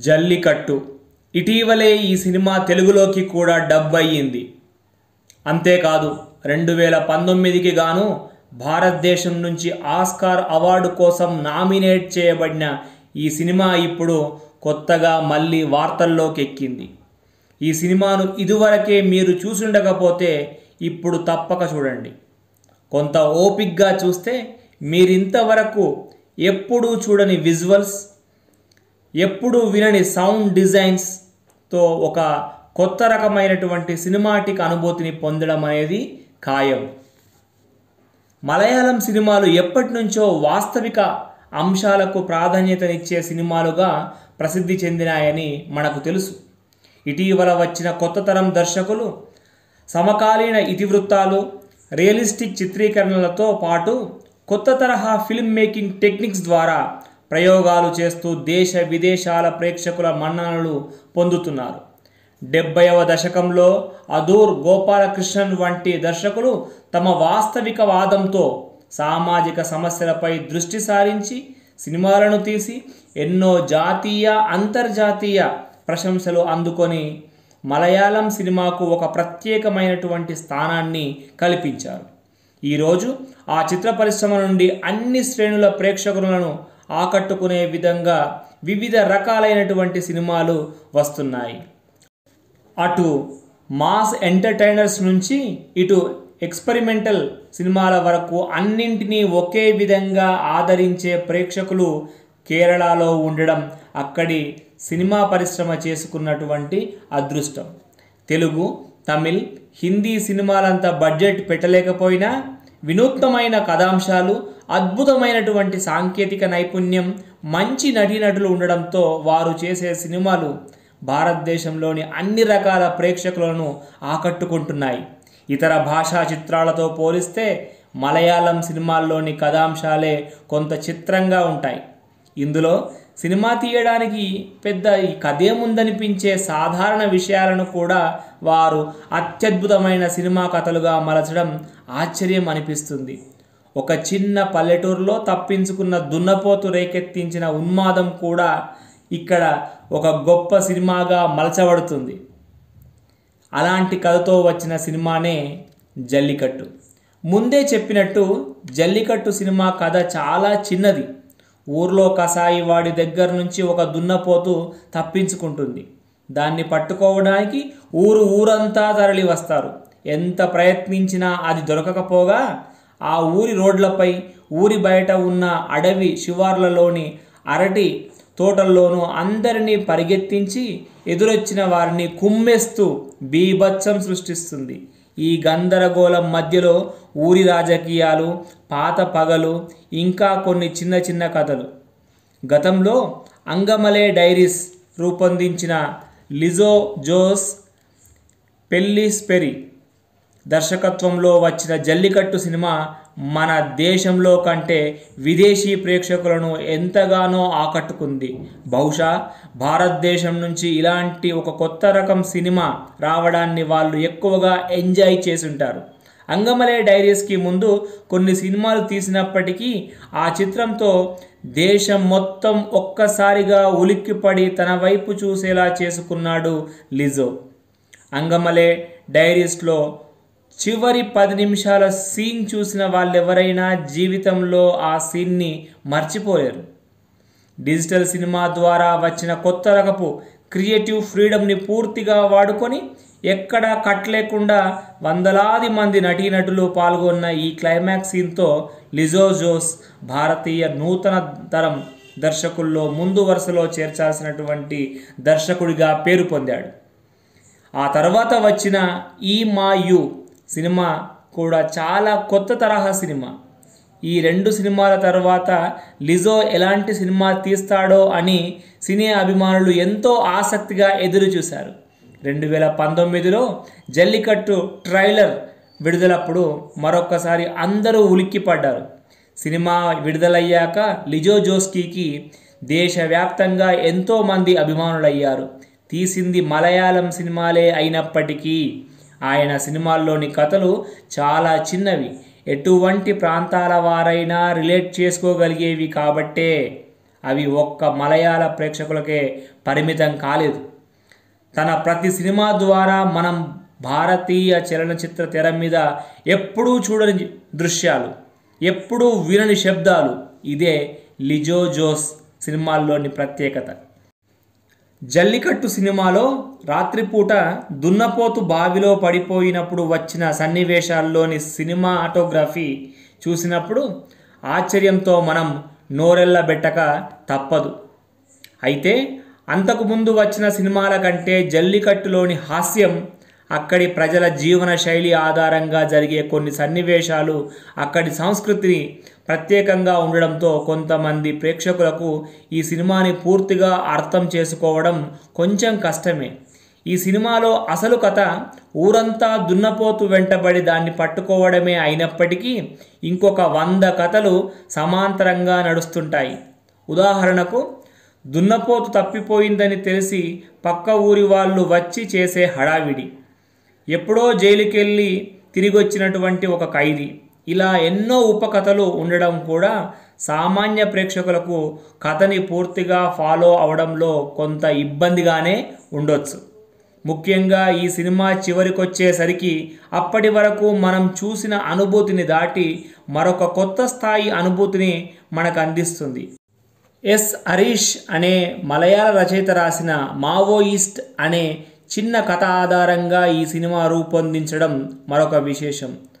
జల్లికట్టు ఇటీవలే ఈ సినిమా తెలుగులోకి కూడా డబ్ అయ్యింది అంతేకాదు రెండు వేల పంతొమ్మిదికి గాను భారతదేశం నుంచి ఆస్కార్ అవార్డు కోసం నామినేట్ చేయబడిన ఈ సినిమా ఇప్పుడు కొత్తగా మళ్ళీ వార్తల్లోకి ఎక్కింది ఈ సినిమాను ఇదివరకే మీరు చూసుండకపోతే ఇప్పుడు తప్పక చూడండి కొంత ఓపిక్గా చూస్తే మీరింతవరకు ఎప్పుడూ చూడని విజువల్స్ ఎప్పుడూ వినని సౌండ్ డిజైన్స్తో ఒక కొత్త రకమైనటువంటి సినిమాటిక్ అనుభూతిని పొందడం అనేది ఖాయం మలయాళం సినిమాలు ఎప్పటి నుంచో వాస్తవిక అంశాలకు ప్రాధాన్యతనిచ్చే సినిమాలుగా ప్రసిద్ధి చెందినాయని మనకు తెలుసు ఇటీవల వచ్చిన కొత్త తరం దర్శకులు సమకాలీన ఇతివృత్తాలు రియలిస్టిక్ చిత్రీకరణలతో పాటు కొత్త తరహా ఫిల్మ్ మేకింగ్ టెక్నిక్స్ ద్వారా ప్రయోగాలు చేస్తూ దేశ విదేశాల ప్రేక్షకుల మన్ననలు పొందుతున్నారు డెబ్బైవ దశకంలో అదూర్ గోపాలకృష్ణన్ వంటి దర్శకులు తమ వాస్తవిక వాదంతో సామాజిక సమస్యలపై దృష్టి సారించి సినిమాలను తీసి ఎన్నో జాతీయ అంతర్జాతీయ ప్రశంసలు అందుకొని మలయాళం సినిమాకు ఒక ప్రత్యేకమైనటువంటి స్థానాన్ని కల్పించారు ఈరోజు ఆ చిత్ర పరిశ్రమ నుండి అన్ని శ్రేణుల ప్రేక్షకులను ఆకట్టుకునే విధంగా వివిధ రకాలైనటువంటి సినిమాలు వస్తున్నాయి అటు మాస్ ఎంటర్టైనర్స్ నుంచి ఇటు ఎక్స్పెరిమెంటల్ సినిమాల వరకు అన్నింటినీ ఒకే విధంగా ఆదరించే ప్రేక్షకులు కేరళలో ఉండడం అక్కడి సినిమా పరిశ్రమ చేసుకున్నటువంటి అదృష్టం తెలుగు తమిళ్ హిందీ సినిమాలంత బడ్జెట్ పెట్టలేకపోయినా వినూత్నమైన కథాంశాలు అద్భుతమైనటువంటి సాంకేతిక నైపుణ్యం మంచి నటీనటులు ఉండడంతో వారు చేసే సినిమాలు భారతదేశంలోని అన్ని రకాల ప్రేక్షకులను ఆకట్టుకుంటున్నాయి ఇతర భాషా చిత్రాలతో పోలిస్తే మలయాళం సినిమాల్లోని కథాంశాలే కొంత చిత్రంగా ఉంటాయి ఇందులో సినిమా తీయడానికి పెద్ద ఈ కథేముందనిపించే సాధారణ విషయాలను కూడా వారు అత్యద్భుతమైన సినిమా కథలుగా మలచడం ఆశ్చర్యం అనిపిస్తుంది ఒక చిన్న పల్లెటూరులో తప్పించుకున్న దున్నపోతు రేకెత్తించిన ఉన్మాదం కూడా ఇక్కడ ఒక గొప్ప సినిమాగా మలచబడుతుంది అలాంటి కథతో వచ్చిన సినిమానే జల్లికట్టు ముందే చెప్పినట్టు జల్లికట్టు సినిమా కథ చాలా చిన్నది ఊర్లో కసాయి వాడి దగ్గర నుంచి ఒక దున్నపోతు తప్పించుకుంటుంది దాన్ని పట్టుకోవడానికి ఊరు ఊరంతా తరలి వస్తారు ఎంత ప్రయత్నించినా అది దొరకకపోగా ఆ ఊరి రోడ్లపై ఊరి బయట ఉన్న అడవి శివార్లలోని అరటి తోటల్లోనూ అందరినీ పరిగెత్తించి ఎదురొచ్చిన వారిని కుమ్మేస్తూ బీభత్సం సృష్టిస్తుంది ఈ గందరగోళం మధ్యలో ఊరి రాజకీయాలు పాత పగలు ఇంకా కొన్ని చిన్న చిన్న కథలు గతంలో అంగమలే డైరీస్ రూపొందించిన లిజో జోస్ పెల్లిస్పెరి దర్శకత్వంలో వచ్చిన జల్లికట్టు సినిమా మన దేశంలో కంటే విదేశీ ప్రేక్షకులను ఎంతగానో ఆకట్టుకుంది బహుశా భారతదేశం నుంచి ఇలాంటి ఒక కొత్త రకం సినిమా రావడాన్ని వాళ్ళు ఎక్కువగా ఎంజాయ్ చేసుంటారు అంగమలే డైరీస్కి ముందు కొన్ని సినిమాలు తీసినప్పటికీ ఆ చిత్రంతో దేశం మొత్తం ఒక్కసారిగా ఉలిక్కిపడి తన వైపు చూసేలా చేసుకున్నాడు లిజో అంగమలే డైరీస్లో చివరి పది నిమిషాల సీన్ చూసిన వాళ్ళెవరైనా జీవితంలో ఆ సీన్ని మర్చిపోలేరు డిజిటల్ సినిమా ద్వారా వచ్చిన కొత్త రకపు క్రియేటివ్ ఫ్రీడమ్ని పూర్తిగా వాడుకొని ఎక్కడా కట్ లేకుండా వందలాది మంది నటీనటులు పాల్గొన్న ఈ క్లైమాక్స్ సీన్తో లిజో జోస్ భారతీయ నూతన తరం దర్శకుల్లో ముందు వరుసలో చేర్చాల్సినటువంటి దర్శకుడిగా పేరు పొందాడు ఆ తర్వాత వచ్చిన ఈ మా యు సినిమా కూడా చాలా కొత్త తరహా సినిమా ఈ రెండు సినిమాల తర్వాత లిజో ఎలాంటి సినిమా తీస్తాడో అని సినీ అభిమానులు ఎంతో ఆసక్తిగా ఎదురు చూశారు రెండు వేల పంతొమ్మిదిలో జల్లికట్టు ట్రైలర్ విడుదలప్పుడు మరొక్కసారి అందరూ ఉలిక్కిపడ్డారు సినిమా విడుదలయ్యాక లిజో జోస్కీకి దేశవ్యాప్తంగా ఎంతోమంది అభిమానులయ్యారు తీసింది మలయాళం సినిమాలే అయినప్పటికీ ఆయన సినిమాల్లోని కథలు చాలా చిన్నవి ఎటువంటి ప్రాంతాల వారైనా రిలేట్ చేసుకోగలిగేవి కాబట్టే అవి ఒక్క మలయాళ ప్రేక్షకులకే పరిమితం కాలేదు తన ప్రతి సినిమా ద్వారా మనం భారతీయ చలనచిత్ర తెర మీద ఎప్పుడూ చూడని దృశ్యాలు ఎప్పుడూ వినని శబ్దాలు ఇదే లిజో జోస్ సినిమాల్లోని ప్రత్యేకత జల్లికట్టు సినిమాలో రాత్రిపూట దున్నపోతు బావిలో పడిపోయినప్పుడు వచ్చిన సన్నివేశాల్లోని సినిమాటోగ్రఫీ చూసినప్పుడు ఆశ్చర్యంతో మనం నోరెళ్ళబెట్టక తప్పదు అయితే అంతకుముందు వచ్చిన సినిమాల కంటే జల్లికట్టులోని హాస్యం అక్కడి ప్రజల జీవన శైలి ఆధారంగా జరిగే కొన్ని సన్నివేశాలు అక్కడి సంస్కృతిని ప్రత్యేకంగా ఉండడంతో కొంతమంది ప్రేక్షకులకు ఈ సినిమాని పూర్తిగా అర్థం చేసుకోవడం కొంచెం కష్టమే ఈ సినిమాలో అసలు కథ ఊరంతా దున్నపోతు వెంటబడి దాన్ని పట్టుకోవడమే అయినప్పటికీ ఇంకొక వంద కథలు సమాంతరంగా నడుస్తుంటాయి ఉదాహరణకు దున్నపోతు తప్పిపోయిందని తెలిసి పక్క ఊరి వాళ్ళు వచ్చి చేసే హడావిడి ఎప్పుడో జైలుకెళ్ళి తిరిగి వచ్చినటువంటి ఒక ఖైదీ ఇలా ఎన్నో ఉపకథలు ఉండడం కూడా సామాన్య ప్రేక్షకులకు కథని పూర్తిగా ఫాలో అవడంలో కొంత ఇబ్బందిగానే ఉండొచ్చు ముఖ్యంగా ఈ సినిమా చివరికొచ్చేసరికి అప్పటి వరకు మనం చూసిన అనుభూతిని దాటి మరొక కొత్త స్థాయి అనుభూతిని మనకు అందిస్తుంది ఎస్ హరీష్ అనే మలయాళ రచయిత రాసిన మావోయిస్ట్ అనే చిన్న కథ ఆధారంగా ఈ సినిమా రూపొందించడం మరొక విశేషం